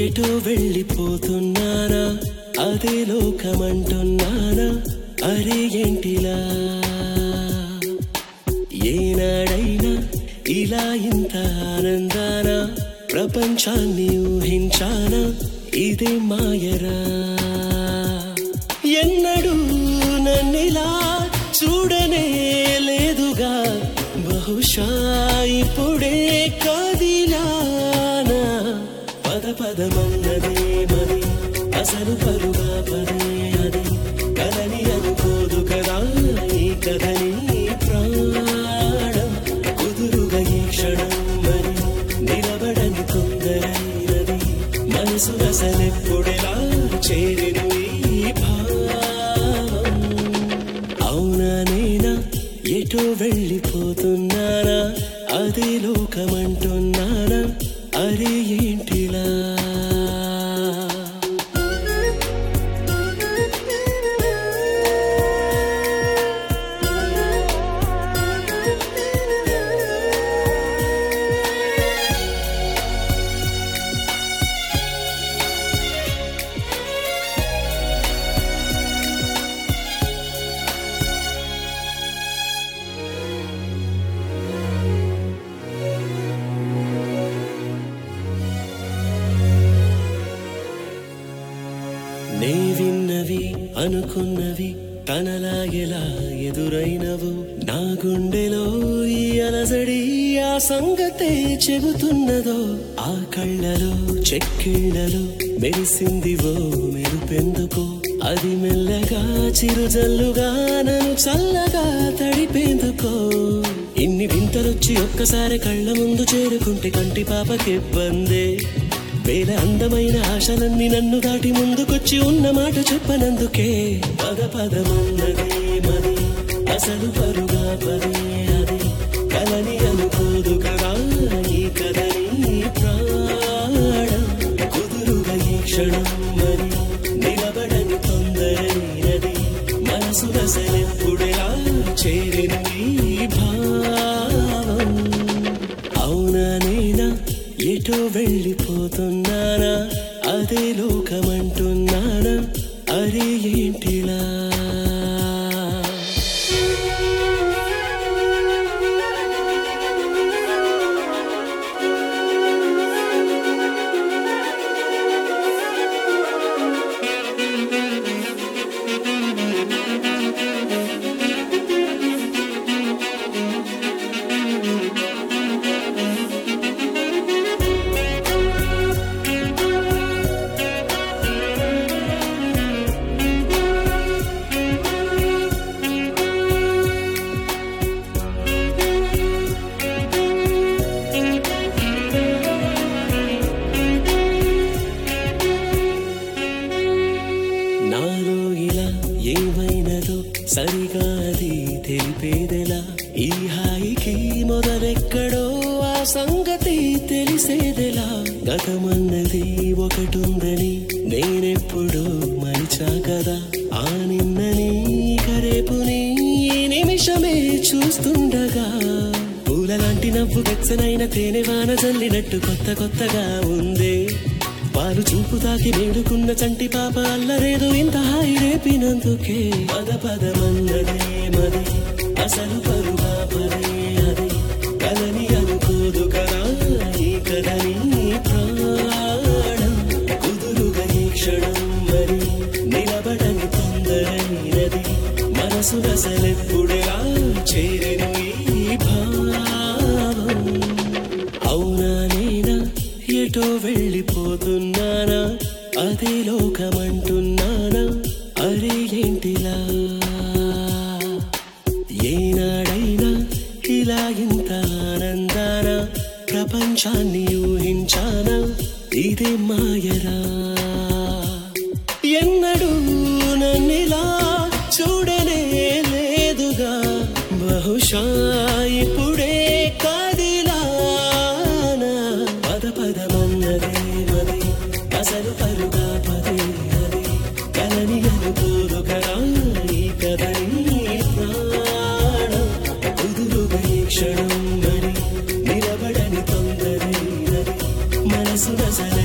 ఎటో వెళ్ళిపోతున్నానా అదే లోకమంటున్నానా అరే ఏంటిలా ఏనాడైనా ఇలా ఇంత ఆనందాన ప్రపంచాన్ని ఊహించానా ఇదే మాయరా ఎన్నడూ నన్నిలా చూడనే లేదుగా బహుశా ఇప్పుడే కదిలానా పద పదమన్నదే మరి అసలు పరుగా పదే అది కదని అనుకోదు కదా ఈ కథని ప్రాణం కుదురుగా ఈ క్షణం మరి నిలబడని తొందరైనది మనసు అసలెప్పుడెలా చేరెను ఈ భావం అవునా నేనా ఎటో వెళ్ళిపోతున్నానా అదే లోకమంటున్నానా అరే ఏంటిలా నే విన్నవి అనుకున్నవి తనలాగెలా ఎదురైనవు నా గుండెలో ఈ అలజడి ఆ సంగతే చెబుతున్నదో ఆ కళ్ళలో చెక్కిళ్ళలో మెరిసిందివో మెరుపెందుకో అది మెల్లగా చిరుజల్లుగా నన్ను చల్లగా తడిపేందుకో ఇన్ని వింతలొచ్చి ఒక్కసారి కళ్ళ ముందు చేరుకుంటే కంటి పాపకిబ్బందే వేల అందమైన ఆశలన్నీ నన్ను దాటి ముందుకొచ్చి ఉన్న మాట చెప్పనందుకే పద పదమన్నదే మరి అసలు పరుగా పదే అది కలని అనుకోదు కదా ఈ కథని ప్రాణం కుదురుగా ఈ క్షణం మరి నిలబడని తొందరైనది మనసు అసలెప్పుడెలా చేరిన ఈ భావం అవునా నేనా ఎటో వెళ్ళిపోతున్నానా అదే లోకమంటున్నానా అరే ఏంటిలా నాలో ఇలా ఏమైనదో సరిగా అది తెలిపేదెలా ఈ హాయికి మొదలెక్కడో ఆ సంగతి తెలిసేదెలా గతమన్నది ఒకటుందని నేనెప్పుడు మరిచా కదా ఆ నిన్నని ఇక రేపుని ఈ నిమిషమే చూస్తుండగా పూలలాంటి నవ్వు వెచ్చనైన తేనె వాన జల్లినట్టు కొత్త కొత్తగా ఉందే పాలు చూపు తాకి వేడుకున్న చంటి పాప అల్లరేదో ఇంత హాయి రేపినందుకే పద పదమన్నదే మరి అసలు పరుగా పదే అది కలని అనుకోదు కదా ఈ కథని ప్రాణం కుదురుగా ఈ క్షణం మరి నిలబడని తొందరైనది మనసు అసలెప్పుడెలా చేరెను ఈ భావం అవునా నేనా ఎటో వెళ్ళిపోతున్నానా అదే లోకమంటున్నానా అరే ఏంటిలా ఏనాడైనా ఇలా ఇంత ఆనందాన ప్రపంచాన్ని ఊహించానా ఇదే మాయరా ఎన్నడూ నన్నిలా చూడనే లేదుగా బహుశా ఇప్పుడే కదిలానా పద పదమన్నదే మరి అసలు పరుగా పదే అది కలని అనుకోదు కదా ఈ కథని ప్రాణం కుదురుగా ఈ క్షణం మరి నిలబడని తొందరైనది మనసు నసలే